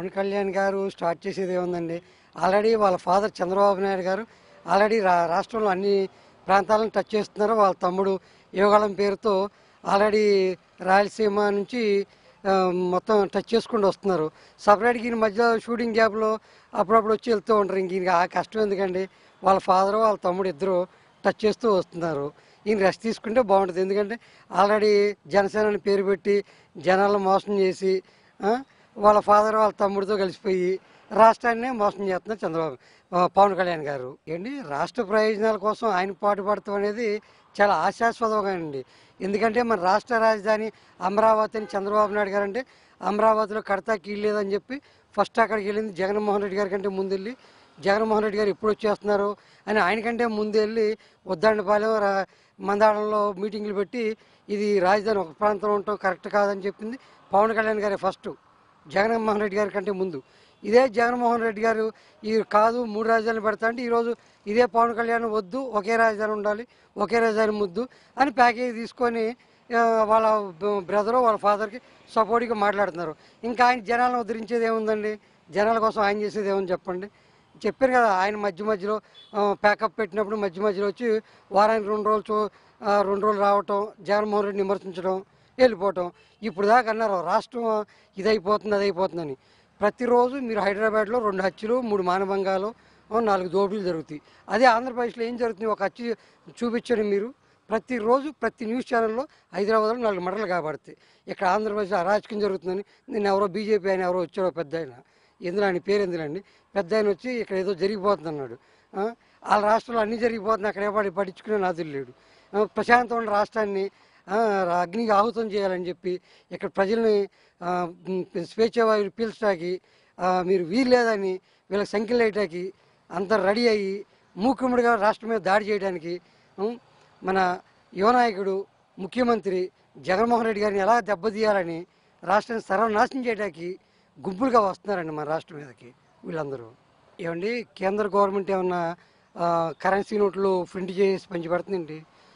పవన్ కళ్యాణ్ గారు స్టార్ట్ చేసేది ఏముందండి ఆల్రెడీ వాళ్ళ ఫాదర్ చంద్రబాబు నాయుడు గారు ఆల్రెడీ రా రాష్ట్రంలో అన్ని ప్రాంతాలను టచ్ చేస్తున్నారు వాళ్ళ తమ్ముడు యోగాళం పేరుతో ఆల్రెడీ రాయలసీమ నుంచి ఆ, మొత్తం టచ్ చేసుకుంటూ వస్తున్నారు సపరేట్గా ఈయన మధ్య షూటింగ్ గ్యాప్లో అప్పుడప్పుడు వచ్చి వెళ్తూ ఉంటారు ఇంక ఈయనకి ఆ కష్టం ఎందుకండి వాళ్ళ ఫాదరు వాళ్ళ తమ్ముడు ఇద్దరు టచ్ చేస్తూ వస్తున్నారు ఈయన రెస్ట్ తీసుకుంటే బాగుంటుంది ఎందుకంటే ఆల్రెడీ జనసేన అని పేరు పెట్టి జనాలను మోసం చేసి ఆ, వాళ్ళ ఫాదర్ వాళ్ళ తమ్ముడితో కలిసిపోయి రాష్ట్రాన్నే మోసం చేస్తున్నారు చంద్రబాబు ఆ, పవన్ కళ్యాణ్ గారు ఏంటి రాష్ట్ర ప్రయోజనాల కోసం ఆయన పాటుపడతాం అనేది చాలా ఆశాస్పదంగా అండి ఎందుకంటే మన రాష్ట్ర రాజధాని అమరావతి అని చంద్రబాబు నాయుడు గారు అంటే అమరావతిలో కడతా కీలేదని చెప్పి ఫస్ట్ అక్కడికి వెళ్ళింది జగన్మోహన్ రెడ్డి గారి కంటే ముందు వెళ్ళి జగన్మోహన్ రెడ్డి గారు ఎప్పుడు వచ్చేస్తున్నారు అని ఆయనకంటే ముందు వెళ్ళి ఉద్దండపాలెం రా- మందాడంలో మీటింగ్లు పెట్టి ఇది రాజధాని ఒక ప్రాంతంలో ఉండటం కరెక్ట్ కాదని చెప్పింది పవన్ కళ్యాణ్ గారే ఫస్ట్ జగన్మోహన్ రెడ్డి గారి కంటే ముందు ఇదే జగన్మోహన్ రెడ్డి గారు ఈ కాదు మూడు రాజధానులు పెడతా అంటే ఈరోజు ఇదే పవన్ కళ్యాణ్ వద్దు ఒకే రాజధాని ఉండాలి ఒకే రాజధాని ముద్దు అని ప్యాకేజ్ తీసుకొని ఆ, వాళ్ళ బ్రదరు వాళ్ళ ఫాదర్కి సపోర్ట్గా మాట్లాడుతున్నారు ఇంకా ఆయన జనాలను ఉద్ధరించేది ఏముందండి జనాల కోసం ఆయన చేసేది ఏముంది చెప్పండి చెప్పారు కదా ఆయన మధ్య మధ్యలో ప్యాకప్ పెట్టినప్పుడు మధ్య మధ్యలో వచ్చి వారానికి రెండు రోజులు చూ- ఆ, రెండు రోజులు రావటం జగన్మోహన్ రెడ్డి విమర్శించడం వెళ్ళిపోవటం ఇప్పుడు దాకా అన్నారు రాష్ట్రం ఇదైపోతుంది అదైపోతుందని ప్రతిరోజు మీరు హైదరాబాద్లో రెండు హత్యలు మూడు మానభంగాలు ఆ, నాలుగు దోపిడీలు జరుగుతాయి అదే ఆంధ్రప్రదేశ్లో ఏం జరుగుతుంది ఒక హత్య చూపించండి మీరు ప్రతిరోజు ప్రతి న్యూస్ ఛానల్లో హైదరాబాద్లో నాలుగు మటలు కాబడతాయి ఇక్కడ ఆంధ్రప్రదేశ్ అరాచకం జరుగుతుందని నేను ఎవరో బీజేపీ ఆయన ఎవరో వచ్చారో పెద్ద ఆయన ఎందులో ఆయన పేరు ఎందులండి పెద్ద ఆయన వచ్చి ఇక్కడ ఏదో జరిగిపోతుంది అన్నాడు ఆ, వాళ్ళ రాష్ట్రంలో అన్నీ జరిగిపోతుంది అక్కడ ఎవరి పట్టించుకునే నాదులు లేడు ఆ, ప్రశాంతమైన రాష్ట్రాన్ని ఆ, అగ్నికి ఆహుతం చేయాలని చెప్పి ఇక్కడ ప్రజల్ని ఆ, ఉమ్, స్వేచ్ఛావాయులు పీల్చడానికి ఆ, మీరు వీలు లేదని వీళ్ళకి సంఖ్యలు వేయటానికి అంత రెడీ అయ్యి మూకుమ్మడిగా రాష్ట్రం మీద దాడి చేయడానికి ఉమ్, మన యువనాయకుడు ముఖ్యమంత్రి జగన్మోహన్ రెడ్డి గారిని ఎలా దెబ్బతీయాలని రాష్ట్రాన్ని సర్వనాశనం చేయడానికి గుంపులుగా వస్తున్నారండి మన రాష్ట్రం మీదకి వీళ్ళందరూ ఏమండి కేంద్ర గవర్నమెంట్ ఏమన్నా ఆ, కరెన్సీ నోట్లు ప్రింట్ చేసి పంచిపెడుతుందండి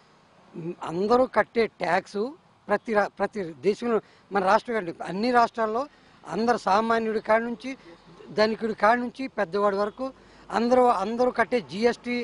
మ్, అందరూ కట్టే ట్యాక్స్ ప్రతి రా- ప్రతి దేశంలో మన రాష్ట్రం అండి అన్ని రాష్ట్రాల్లో అందరు సామాన్యుడి కాడి నుంచి ధనికుడి కాడి నుంచి పెద్దవాడి వరకు అందరూ అందరూ కట్టే జిఎస్టీ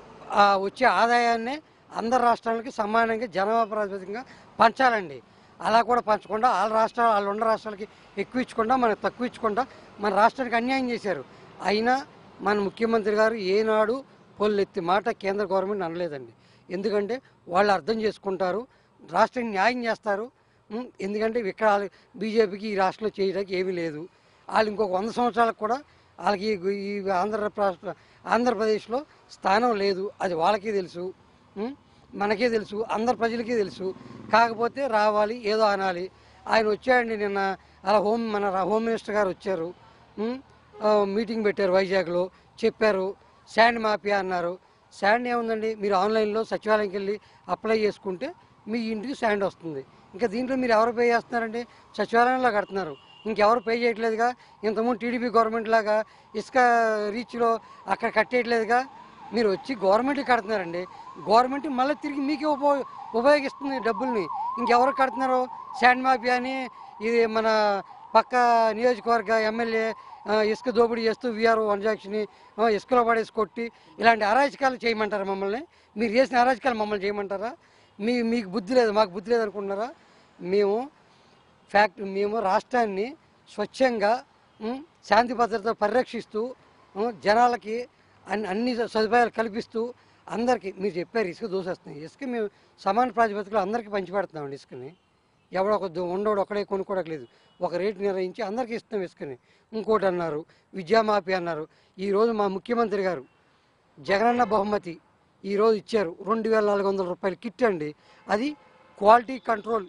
వచ్చే ఆదాయాన్నే అందరు రాష్ట్రాలకి సమానంగా జనాభా ప్రాతిపదికంగా పంచాలండి అలా కూడా పంచకుండా వాళ్ళ రాష్ట్రాలు వాళ్ళు ఉన్న రాష్ట్రాలకి ఎక్కువ ఇచ్చకుండా మనకు తక్కువ ఇచ్చకుండా మన రాష్ట్రానికి అన్యాయం చేశారు అయినా మన ముఖ్యమంత్రి గారు ఏనాడు పొల్లెత్తి మాట కేంద్ర గవర్నమెంట్ అనలేదండి ఎందుకంటే వాళ్ళు అర్థం చేసుకుంటారు రాష్ట్రానికి న్యాయం చేస్తారు ఉం, ఎందుకంటే ఇక్కడ బీజేపీకి ఈ రాష్ట్రంలో చేయడానికి ఏమీ లేదు వాళ్ళు ఇంకొక వంద సంవత్సరాలకు కూడా వాళ్ళకి ఈ- ఈ ఆంధ్ర రాష్ట్ర ఆంధ్రప్రదేశ్లో స్థానం లేదు అది వాళ్ళకే తెలుసు ఉం? మనకే తెలుసు అందరి ప్రజలకి తెలుసు కాకపోతే రావాలి ఏదో అనాలి ఆయన వచ్చాడండి నిన్న అలా హోమ్ మన రా- హోమ్ మినిస్టర్ గారు వచ్చారు ఉం? ఆ, మీటింగ్ పెట్టారు వైజాగ్లో చెప్పారు శాండ్ మాఫియా అన్నారు శాండ్ ఏముందండి మీరు ఆన్లైన్లో సచివాలయంకి వెళ్ళి అప్లై చేసుకుంటే మీ ఇంటికి శాండ్ వస్తుంది ఇంకా దీంట్లో మీరు ఎవరు పే చేస్తున్నారండి సచివాలయంలో కడుతున్నారు ఇంకెవరు పే చేయట్లేదుగా ఇంతకుముందు టీడీపీ గవర్నమెంట్ లాగా ఇసుక రీచ్లో అక్కడ కట్టేయట్లేదుగా మీరు వచ్చి గవర్నమెంట్కి కడుతున్నారండి గవర్నమెంట్ మళ్ళీ తిరిగి మీకే ఉప ఉపయోగిస్తుంది డబ్బుల్ని ఇంకెవరు కడుతున్నారు శాండ్ మాఫియా అని ఇది మన పక్క నియోజకవర్గ ఎమ్మెల్యే ఆ, ఇసుక దోపిడీ చేస్తూ వీఆర్ వనజాక్షిని ఆ, ఇసుకలో పడేసి కొట్టి ఇలాంటి అరాచకాలు చేయమంటారా మమ్మల్ని మీరు చేసిన అరాచకాలు మమ్మల్ని చేయమంటారా మీ మీకు బుద్ధి లేదు మాకు బుద్ధి లేదు అనుకుంటున్నారా మేము ఫ్యాక్ట్ మేము రాష్ట్రాన్ని స్వచ్ఛంగా ఉం, శాంతి భద్రత పరిరక్షిస్తూ ఉం, జనాలకి అన్ని అన్ని సదుపాయాలు కల్పిస్తూ అందరికీ మీరు చెప్పారు ఇసుక దూసేస్తున్నాయి ఇసుక మేము సమాన ప్రాతిపదికలో అందరికీ పంచిపెడుతున్నామండి ఇసుకని ఎవడో ఒక దు- ఉండోడు ఒకడే కొనుక్కోవడం లేదు ఒక రేటు నిర్ణయించి అందరికీ ఇస్తున్నాం ఇసుకని ఇంకోటి అన్నారు విద్యామాఫీ అన్నారు ఈరోజు మా ముఖ్యమంత్రి గారు జగనన్న బహుమతి ఈరోజు ఇచ్చారు రెండు వేల నాలుగు వందల రూపాయలు కిట్ అండి అది క్వాలిటీ కంట్రోల్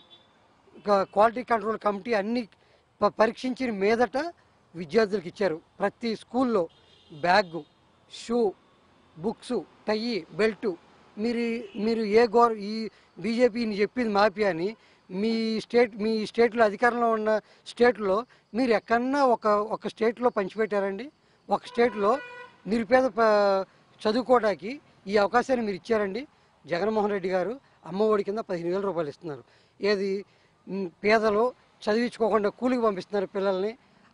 క- క్వాలిటీ కంట్రోల్ కమిటీ అన్ని ప- పరీక్షించిన మీదట విద్యార్థులకు ఇచ్చారు ప్రతి స్కూల్లో bag shoe books tie belt మీరు మీరు ఏ గోర్ ఈ బీజేపీని చెప్పింది మాఫియా అని మీ స్టేట్ మీ స్టేట్లో అధికారంలో ఉన్న స్టేట్లో మీరు ఎక్కడన్నా ఒక ఒక స్టేట్లో పంచిపెట్టారండి ఒక స్టేట్లో నిరుపేద ప- చదువుకోవడానికి ఈ అవకాశాన్ని మీరు ఇచ్చారండి జగన్మోహన్ రెడ్డి గారు అమ్మఒడి కింద పదిహేను వేల రూపాయలు ఇస్తున్నారు ఏది మ్, పేదలు చదివించుకోకుండా కూలికి పంపిస్తున్నారు పిల్లల్ని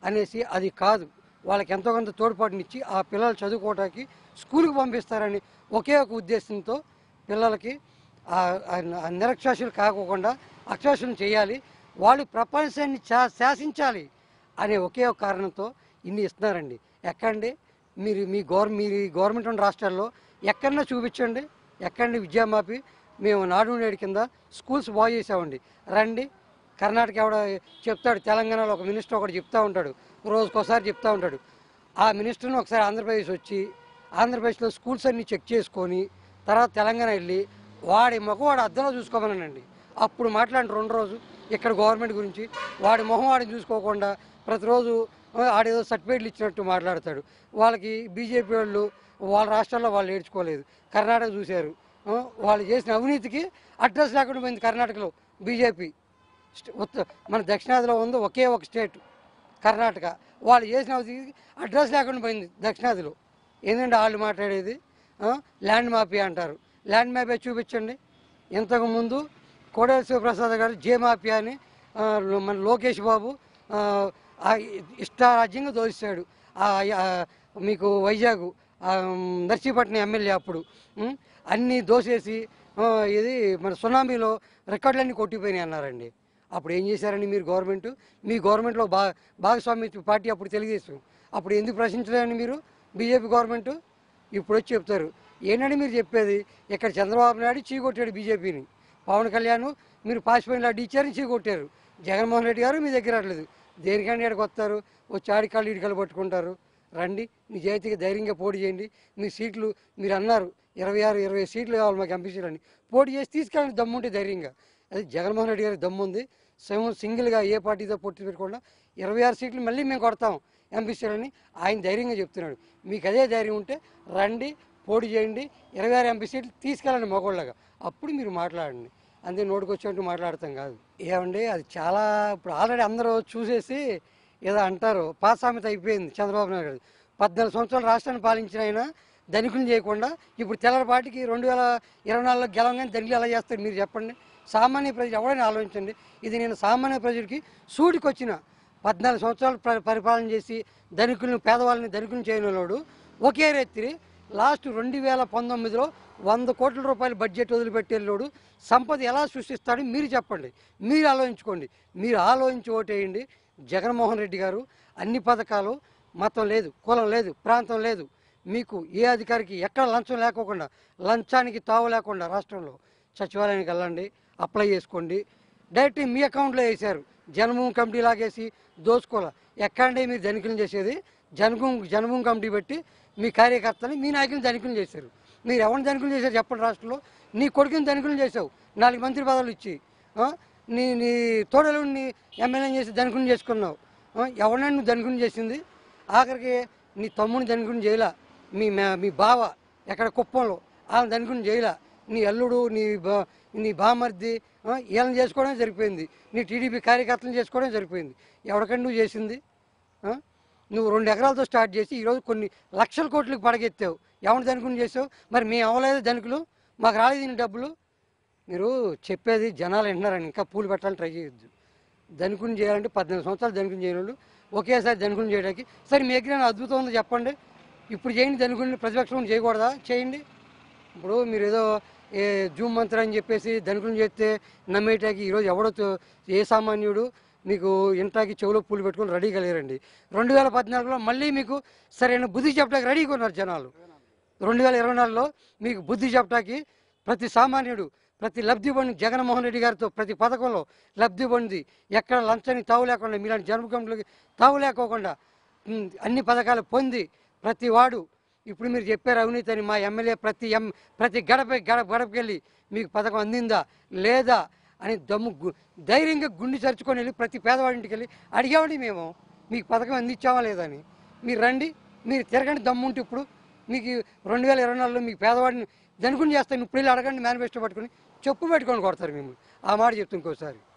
అనేసి అది కాదు వాళ్ళకి ఎంతో కొంత తోడ్పాటునిచ్చి ఆ పిల్లలు చదువుకోవడానికి స్కూల్కి పంపిస్తారని ఒకే ఒక ఉద్దేశంతో పిల్లలకి ఆ- ఆ- ఆ నిరక్షరాస్యులు కాకోకుండా అక్షరాస్యులు చేయాలి వాళ్ళు ప్రపంచాన్ని శా- శాసించాలి అనే ఒకే ఒక కారణంతో ఇన్ని ఇస్తున్నారండి ఎక్కండి మీరు మీ గవర్ మీరు ఈ గవర్నమెంట్ ఉన్న రాష్ట్రాల్లో ఎక్కడన్నా చూపించండి ఎక్కండి విద్యామాపి మేము నాడు నేడు కింద స్కూల్స్ బాగు చేసామండి రండి కర్ణాటక ఎవడ చెప్తాడు తెలంగాణలో ఒక మినిస్టర్ ఒకటి చెప్తా ఉంటాడు రోజుకోసారి చెప్తా ఉంటాడు ఆ మినిస్టర్ని ఒకసారి ఆంధ్రప్రదేశ్ వచ్చి ఆంధ్రప్రదేశ్లో స్కూల్స్ అన్ని చెక్ చేసుకొని తర్వాత తెలంగాణ వెళ్ళి వాడి మొహం వాడు అద్దంలో చూసుకోమనండి అప్పుడు మాట్లాడిన రెండు రోజు ఇక్కడ గవర్నమెంట్ గురించి వాడి మొహం వాడిని చూసుకోకుండా ప్రతిరోజు ఆ, ఆడేదో సర్టిఫికేట్లు ఇచ్చినట్టు మాట్లాడతాడు వాళ్ళకి బీజేపీ వాళ్ళు వాళ్ళ రాష్ట్రాల్లో వాళ్ళు ఏడ్చుకోలేదు కర్ణాటక చూశారు ఆ, వాళ్ళు చేసిన అవినీతికి అడ్రస్ లేకుండా పోయింది కర్ణాటకలో బీజేపీ స్ట- ఉత్త మన దక్షిణాదిలో ఉంది ఒకే ఒక స్టేట్ కర్ణాటక వాళ్ళు చేసిన అవినీతికి అడ్రస్ లేకుండా పోయింది దక్షిణాదిలో ఏంటంటే వాళ్ళు మాట్లాడేది ఆ, ల్యాండ్ మాఫియా అంటారు ల్యాండ్ మాఫియా చూపించండి ఇంతకు ముందు కోడేల శివప్రసాద్ గారు జే మాఫియా అని ఆ, మన లోకేష్ బాబు ఆ, ఆ ఇష్టారాజ్యంగా దోషిస్తాడు ఆ, ఆ, మీకు వైజాగ్ ఆ, నర్సీపట్నం ఎమ్మెల్యే అప్పుడు ఉం? అన్నీ దోసేసి ఆ, ఇది మన సునామీలో రికార్డులన్నీ కొట్టిపోయినాయి అన్నారండి అప్పుడు ఏం చేశారండి మీరు గవర్నమెంట్ మీ గవర్నమెంట్లో బా భాగస్వామ్య పార్టీ అప్పుడు తెలుగుదేశం అప్పుడు ఎందుకు ప్రశ్నించలేదండి మీరు బీజేపీ గవర్నమెంట్ ఇప్పుడు వచ్చి చెప్తారు ఏంటంటే మీరు చెప్పేది ఇక్కడ చంద్రబాబు నాయుడు చీకొట్టాడు బీజేపీని పవన్ కళ్యాణ్ మీరు పాసిపోయిన లాంటి ఇచ్చారని చీకొట్టారు జగన్మోహన్ రెడ్డి గారు మీ దగ్గర రావట్లేదు దేనికంటే ఇక్కడికి వస్తారు వచ్చి ఆడికాళ్ళు ఇడికాళ్ళు పట్టుకుంటారు రండి నిజాయితీగా ధైర్యంగా పోటీ చేయండి మీ సీట్లు మీరు అన్నారు ఇరవై ఆరు ఇరవై సీట్లు కావాలి మాకు ఎంపీ సీట్లు అని పోటీ చేసి తీసుకెళ్ళండి దమ్ముంటే ధైర్యంగా అది జగన్మోహన్ రెడ్డి గారి దమ్ము ఉంది సింగిల్ సింగిల్గా ఏ పార్టీతో పొట్టి పెట్టకుండా ఇరవై ఆరు సీట్లు మళ్ళీ మేము కొడతాం ఎంపీ సీట్లని ఆయన ధైర్యంగా చెప్తున్నాడు మీకు అదే ధైర్యం ఉంటే రండి పోటీ చేయండి ఇరవై ఆరు ఎంపీ సీట్లు తీసుకెళ్ళండి మగోళ్ళగా అప్పుడు మీరు మాట్లాడండి అంతే నోటికొచ్చినట్టు మాట్లాడతాం కాదు ఏమండి అది చాలా ఇప్పుడు ఆల్రెడీ అందరూ చూసేసి ఏదో అంటారు పాసామెత అయిపోయింది చంద్రబాబు నాయుడు గారు పద్నాలుగు సంవత్సరాలు రాష్ట్రాన్ని పాలించిన ఆయన ధనికులు చేయకుండా ఇప్పుడు తెల్లపాటికి రెండు వేల ఇరవై నాలుగులో గెలవగానే ధనికులు ఎలా చేస్తారు మీరు చెప్పండి సామాన్య ప్రజలు ఎవరైనా ఆలోచించండి ఇది నేను సామాన్య ప్రజలకి సూటికొచ్చిన పద్నాలుగు సంవత్సరాలు పరి- పరిపాలన చేసి ధనికులను పేదవాళ్ళని ధనికులను చేయనోడు ఒకే రేత్రి లాస్ట్ రెండు వేల పంతొమ్మిదిలో వంద కోట్ల రూపాయల బడ్జెట్ వదిలిపెట్టేలోడు సంపద ఎలా సృష్టిస్తాడో మీరు చెప్పండి మీరు ఆలోచించుకోండి మీరు ఆలోచించి ఓటేయండి జగన్మోహన్ రెడ్డి గారు అన్ని పథకాలు మతం లేదు కులం లేదు ప్రాంతం లేదు మీకు ఏ అధికారికి ఎక్కడ లంచం లేకోకుండా లంచానికి తావు లేకుండా రాష్ట్రంలో సచివాలయానికి వెళ్ళండి అప్లై చేసుకోండి డైరెక్ట్ మీ అకౌంట్లో వేశారు జన్మభూమి కమిటీ లాగేసి దోసుకోవాల ఎక్కడంటే మీరు ధనికులు చేసేది జన్మభూమి జన్మభూమి కమిటీ పెట్టి మీ కార్యకర్తని మీ నాయకుని ధనికులు చేశారు మీరు ఎవరిని ధనికులు చేశారు చెప్పండి రాష్ట్రంలో నీ కొడుకుని ధనికులు చేసావు నాలుగు మంత్రి పదవులు ఇచ్చి ఆ? నీ నీ తోడలుని ఎమ్మెల్యే చేసి ధనికుని చేసుకున్నావు ఆ? ఎవరినైనా నువ్వు ధనికుని చేసింది ఆఖరికి నీ తమ్ముని ధనికుని చేయలా మీ మే- మీ బావ ఎక్కడ కుప్పంలో ఆమె ధనికుని చేయలా నీ అల్లుడు నీ బా నీ బామర్ది ఆ, వీళ్ళని చేసుకోవడం సరిపోయింది నీ టీడీపీ కార్యకర్తలను చేసుకోవడం సరిపోయింది ఎవరికంటే నువ్వు చేసింది ఆ? నువ్వు రెండు ఎకరాలతో స్టార్ట్ చేసి ఈరోజు కొన్ని లక్షల కోట్లకు పడగెత్తావు ఎవరిని ధనికుని చేసావు మరి మేము అవ్వలేదు ధనికులు మాకు రాలేదు ఇన్ని డబ్బులు మీరు చెప్పేది జనాలు వింటున్నారని ఇంకా పూలు పెట్టాలని ట్రై చేయొద్దు ధనికుని చేయాలంటే పద్దెనిమిది సంవత్సరాలు ధనికుని చేయని వాళ్ళు ఒకేసారి ధనికుని చేయడానికి సరే మీ దగ్గర ఏమైనా అద్భుతం ఉందో చెప్పండి ఇప్పుడు చేయండి ధనికుని ప్రతిపక్షం చేయకూడదా చేయండి ఇప్పుడు మీరు ఏదో ఏ జూమ్ మంత్రి అని చెప్పేసి ధనికుని చేస్తే నమ్మేటాకి ఈరోజు ఎవడో తో- ఏ సామాన్యుడు మీకు ఇంటాకి చెవులో పూలు పెట్టుకొని రెడీగా లేరండి రెండు వేల పద్నాలుగులో మళ్ళీ మీకు సరైన బుద్ధి చెప్పడానికి రెడీగా ఉన్నారు జనాలు రెండు వేల ఇరవై నాలుగులో మీకు బుద్ధి చెప్పడానికి ప్రతి సామాన్యుడు ప్రతి లబ్ధి పొంది జగన్మోహన్ రెడ్డి గారితో ప్రతి పథకంలో లబ్ధి పొంది ఎక్కడ లంచానికి తావు లేకుండా మీలాంటి జన్మకంలోకి తావు లేకోకుండా ఉమ్, అన్ని పథకాలు పొంది ప్రతి వాడు ఇప్పుడు మీరు చెప్పారు అవినీతి అని మా ఎమ్మెల్యే ప్రతి ఎం ప్రతి గడప గడప గడపకెళ్ళి మీకు పథకం అందిందా లేదా అని దమ్ము గు- ధైర్యంగా గుండె చరుచుకొని వెళ్ళి ప్రతి పేదవాడింటికి వెళ్ళి అడిగామండి మేము మీకు పథకం అందించావా లేదా అని మీరు రండి మీరు తిరగండి దమ్ముంటే ఇప్పుడు మీకు రెండు వేల ఇరవై నాలుగులో మీకు పేదవాడిని దనుకుని చేస్తాను ఇప్పుడు వెళ్ళి అడగండి మేనిఫెస్టో పట్టుకొని చెప్పు పెట్టుకొని కొడతారు మేము ఆ మాట చెప్తాను ఇంకోసారి